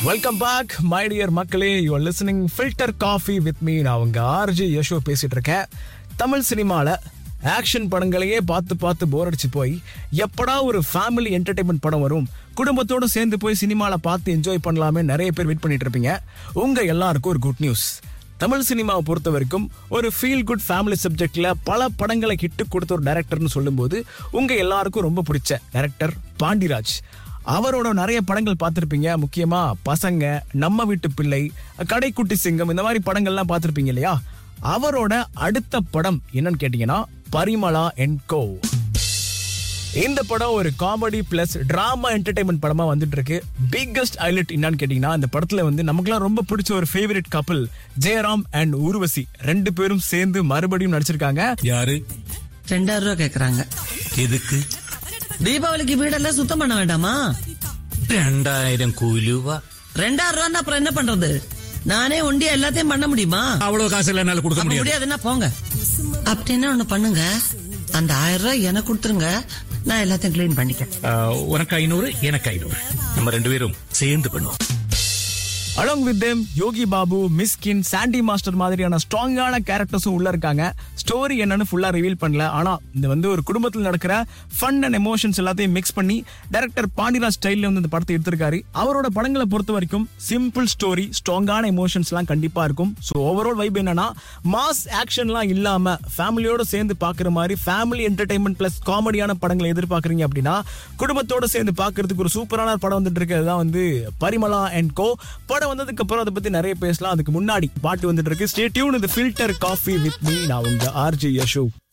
welcome back my dear மக்களே you are listening filter coffee with me நான் உங்க RJ Yasho பேசிட்டு இருக்கேன் தமிழ் சினிமால ஆக்ஷன் படங்களையே பார்த்து பார்த்து போர் அடிச்சு போய் எப்படா ஒரு ஃபேமிலி என்டர்டைன்மெண்ட் படம் வரும் குடும்பத்தோட சேர்ந்து போய் சினிமால பார்த்து என்ஜாய் பண்ணலாமே நிறைய பேர் வெயிட் பண்ணிட்டு இருப்பீங்க உங்க எல்லாருக்கும் ஒரு குட் நியூஸ் தமிழ் சினிமாவை பொறுத்த வரைக்கும் ஒரு ஃபீல் குட் ஃபேமிலி சப்ஜெக்ட்ல பல படங்களை ஹிட்டு கொடுத்த ஒரு டைரக்டர்னு சொல்லும்போது உங்க எல்லாருக்கும் ரொம்ப பிடிச்ச டைரக்டர் பாண்டிராஜ் அவரோட நிறைய படங்கள் பார்த்துருப்பீங்க முக்கியமா பசங்க நம்ம வீட்டு பிள்ளை கடைக்குட்டி சிங்கம் இந்த மாதிரி படங்கள்லாம் பார்த்துருப்பீங்க இல்லையா அவரோட அடுத்த படம் என்னன்னு கேட்டீங்கன்னா பரிமளா என் கோ இந்த படம் ஒரு காமெடி பிளஸ் டிராமா என்டர்டைன்மெண்ட் படமா வந்துட்டு இருக்கு பிக்கஸ்ட் ஹைலைட் என்னன்னு கேட்டீங்கன்னா இந்த படத்துல வந்து நமக்குலாம் ரொம்ப பிடிச்ச ஒரு ஃபேவரட் கப்பல் ஜெயராம் அண்ட் ஊர்வசி ரெண்டு பேரும் சேர்ந்து மறுபடியும் நடிச்சிருக்காங்க யாரு ரெண்டாயிரம் ரூபாய் கேக்குறாங்க எதுக்கு தீபாவளிக்கு வீடெல்லாம் சுத்தம் பண்ண வேண்டாமா ரெண்டாயிரம் கூலுவா ரெண்டாயிரம் ரூபா அப்புறம் என்ன பண்றது நானே ஒண்டியா எல்லாத்தையும் பண்ண முடியுமா அவ்வளவு காசு எல்லாம் என்னால கொடுக்க அப்ப முடியாது முடியாதுன்னா போங்க அப்படின்னா ஒண்ணு பண்ணுங்க அந்த ஆயிரம் ரூபாய் எனக்கு கொடுத்துருங்க நான் எல்லாத்தையும் கிளீன் பண்ணிக்கிறேன் ஆஹ், உனக்கு ஐநூறு எனக்கு ஐநூறு நம்ம ரெண்டு பேரும் சேர்ந்து பண்ணுவோம் along with them Yogi Babu Mysskin Sandy master மாதிரியான ஸ்ட்ராங்கான கேரக்டர்ஸும் உள்ள இருக்காங்க ஸ்டோரி என்னன்னு ஃபுல்லா ரிவீல் பண்ணல ஆனா இது வந்து ஒரு குடும்பத்தில் நடக்கிற ஃபன் அண்ட் எமோஷன்ஸ் எல்லாத்தையும் மிக்ஸ் பண்ணி டைரக்டர் பாண்டிராஜ் ஸ்டைல்ல வந்து இந்த படத்தை எடுத்திருக்காரு அவரோட படங்களை பொறுத்த வரைக்கும் சிம்பிள் ஸ்டோரி ஸ்ட்ராங்கான எமோஷன்ஸ் எல்லாம் கண்டிப்பா இருக்கும் ஸோ ஓவரால் வைப் என்னன்னா மாஸ் ஆக்ஷன்லாம் இல்லாம ஃபேமிலியோட சேர்ந்து பாக்குற மாதிரி ஃபேமிலி என்டர்டைன்மெண்ட் பிளஸ் காமெடியான படங்களை எதிர்பார்க்கறீங்க அப்படின்னா குடும்பத்தோட சேர்ந்து பார்க்கிறதுக்கு ஒரு சூப்பரான படம் வந்துட்டு இருக்கு அதுதான் வந்து பரிமளா அண்ட் கோ படம் வந்ததுக்கு அப்புறம் அதை பத்தி நிறைய பேசலாம் அதுக்கு முன்னாடி பாட்டு வந்துட்டு இருக்கு ஸ்டே டியூன் இந்த ஃபில்டர் காஃபி வித் மீ நான் உங்க ஆர்ஜி யஷோ